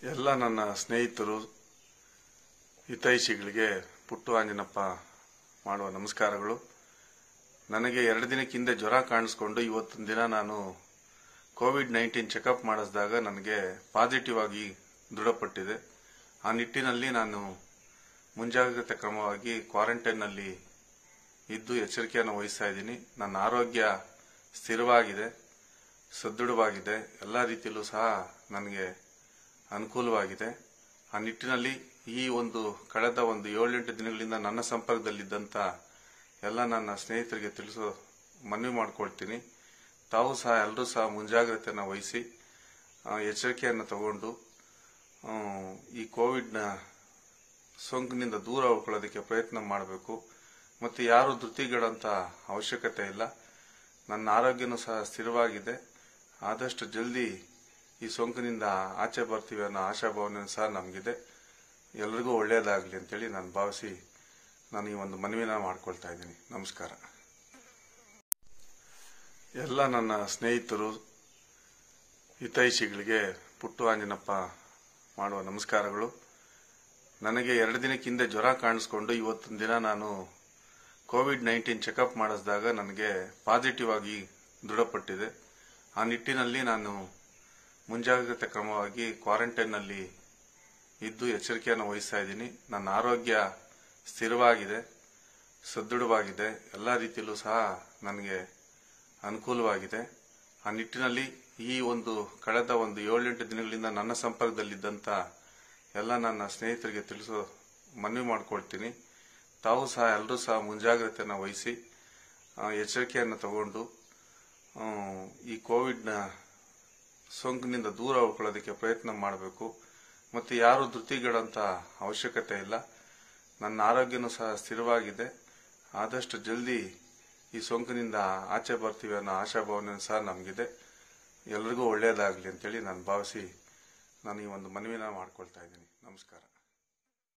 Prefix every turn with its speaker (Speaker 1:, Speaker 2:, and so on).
Speaker 1: ಎಲ್ಲ ನನ್ನ ಸ್ನೇಹಿತರು ಹಿತೈಷಿಗಳಿಗೆ ಪುಟ್ಟು ಆಂಜನಪ್ಪ ಮಾಡುವ ನಮಸ್ಕಾರಗಳು ನನಗೆ ಎರಡು ದಿನಕ್ಕೆ ಹಿಂದೆ ಜ್ವರ ಕಾಣಿಸ್ಕೊಂಡು ಇವತ್ತಿನ ದಿನ ನಾನು ಕೋವಿಡ್ ನೈನ್ಟೀನ್ ಚೆಕಪ್ ಮಾಡಿಸಿದಾಗ ನನಗೆ ಪಾಸಿಟಿವ್ ಆಗಿ ದೃಢಪಟ್ಟಿದೆ ಆ ನಿಟ್ಟಿನಲ್ಲಿ ನಾನು ಮುಂಜಾಗ್ರತೆ ಕ್ರಮವಾಗಿ ಕ್ವಾರಂಟೈನ್ನಲ್ಲಿ ಇದ್ದು ಎಚ್ಚರಿಕೆಯನ್ನು ವಹಿಸ್ತಾ ಇದ್ದೀನಿ ನನ್ನ ಆರೋಗ್ಯ ಸ್ಥಿರವಾಗಿದೆ ಸದೃಢವಾಗಿದೆ ಎಲ್ಲ ರೀತಿಯಲ್ಲೂ ಸಹ ನನಗೆ ಅನುಕೂಲವಾಗಿದೆ ಆ ನಿಟ್ಟಿನಲ್ಲಿ ಈ ಒಂದು ಕಳೆದ ಒಂದು ಏಳೆಂಟು ದಿನಗಳಿಂದ ನನ್ನ ಸಂಪರ್ಕದಲ್ಲಿದ್ದಂಥ ಎಲ್ಲ ನನ್ನ ಸ್ನೇಹಿತರಿಗೆ ತಿಳಿಸೋ ಮನವಿ ಮಾಡ್ಕೊಳ್ತೀನಿ ತಾವು ಸಹ ಎಲ್ಲರೂ ಸಹ ಮುಂಜಾಗ್ರತೆಯನ್ನು ವಹಿಸಿ ಆ, ಎಚ್ಚರಿಕೆಯನ್ನು ತಗೊಂಡು ಆ, ಈ ಕೋವಿಡ್ನ ಸೋಂಕಿನಿಂದ ದೂರ ಉಳ್ಕೊಳ್ಳೋದಕ್ಕೆ ಪ್ರಯತ್ನ ಮಾಡಬೇಕು ಮತ್ತು ಯಾರು ಧೃತಿಗೆಡಂತ ಅವಶ್ಯಕತೆ ಇಲ್ಲ ನನ್ನ ಆರೋಗ್ಯನೂ ಸಹ ಸ್ಥಿರವಾಗಿದೆ ಆದಷ್ಟು ಜಲ್ದಿ ಈ ಸೋಂಕಿನಿಂದ ಆಚೆ ಬರ್ತೀವಿ ಅನ್ನೋ ಆಶಾಭಾವನೆ ಸಹ ನಮಗಿದೆ ಎಲ್ರಿಗೂ ಒಳ್ಳೆಯದಾಗಲಿ ಅಂತೇಳಿ ನಾನು ಭಾವಿಸಿ ನಾನು ಈ ಒಂದು ಮನವಿನ ಮಾಡ್ಕೊಳ್ತಾ ಇದ್ದೀನಿ ನಮಸ್ಕಾರ ಎಲ್ಲ ನನ್ನ ಸ್ನೇಹಿತರು ಹಿತೈಷಿಗಳಿಗೆ ಪುಟ್ಟು ಆಂಜನಪ್ಪ ಮಾಡುವ ನಮಸ್ಕಾರಗಳು ನನಗೆ ಎರಡು ದಿನಕ್ಕೆ ಹಿಂದೆ ಜ್ವರ ಕಾಣಿಸ್ಕೊಂಡು ಇವತ್ತಿನ ದಿನ ನಾನು ಕೋವಿಡ್ ನೈನ್ಟೀನ್ ಚೆಕಪ್ ಮಾಡಿಸಿದಾಗ ನನಗೆ ಪಾಸಿಟಿವ್ ಆಗಿ ದೃಢಪಟ್ಟಿದೆ ಆ ನಿಟ್ಟಿನಲ್ಲಿ ನಾನು ಮುಂಜಾಗ್ರತೆ ಕ್ರಮವಾಗಿ ಕ್ವಾರಂಟೈನ್ನಲ್ಲಿ ಇದ್ದು ಎಚ್ಚರಿಕೆಯನ್ನು ವಹಿಸ್ತಾ ಇದ್ದೀನಿ ನನ್ನ ಆರೋಗ್ಯ ಸ್ಥಿರವಾಗಿದೆ ಸದೃಢವಾಗಿದೆ ಎಲ್ಲ ರೀತಿಯಲ್ಲೂ ಸಹ ನನಗೆ ಅನುಕೂಲವಾಗಿದೆ ಆ ನಿಟ್ಟಿನಲ್ಲಿ ಈ ಒಂದು ಕಳೆದ ಒಂದು ಏಳೆಂಟು ದಿನಗಳಿಂದ ನನ್ನ ಸಂಪರ್ಕದಲ್ಲಿದ್ದಂಥ ಎಲ್ಲ ನನ್ನ ಸ್ನೇಹಿತರಿಗೆ ತಿಳಿಸೋ ಮನವಿ ಮಾಡ್ಕೊಳ್ತೀನಿ ತಾವು ಸಹ ಎಲ್ಲರೂ ಸಹ ಮುಂಜಾಗ್ರತೆಯನ್ನು ವಹಿಸಿ ಆ, ಎಚ್ಚರಿಕೆಯನ್ನು ತಗೊಂಡು ಆ, ಈ ಕೋವಿಡ್ನ ಸೋಂಕಿನಿಂದ ದೂರ ಉಳ್ಕೊಳ್ಳೋದಕ್ಕೆ ಪ್ರಯತ್ನ ಮಾಡಬೇಕು ಮತ್ತು ಯಾರು ಧೃತಿಗೆಡಂತ ಅವಶ್ಯಕತೆ ಇಲ್ಲ ನನ್ನ ಆರೋಗ್ಯನೂ ಸಹ ಸ್ಥಿರವಾಗಿದೆ ಆದಷ್ಟು ಜಲ್ದಿ ಈ ಸೋಂಕಿನಿಂದ ಆಚೆ ಬರ್ತೀವಿ ಅನ್ನೋ ಆಶಾಭಾವನೆ ಸಹ ನಮಗಿದೆ ಎಲ್ರಿಗೂ ಒಳ್ಳೆಯದಾಗಲಿ ಅಂತೇಳಿ ನಾನು ಭಾವಿಸಿ ನಾನು ಈ ಒಂದು ಮನವಿನ ಮಾಡ್ಕೊಳ್ತಾ ಇದ್ದೀನಿ ನಮಸ್ಕಾರ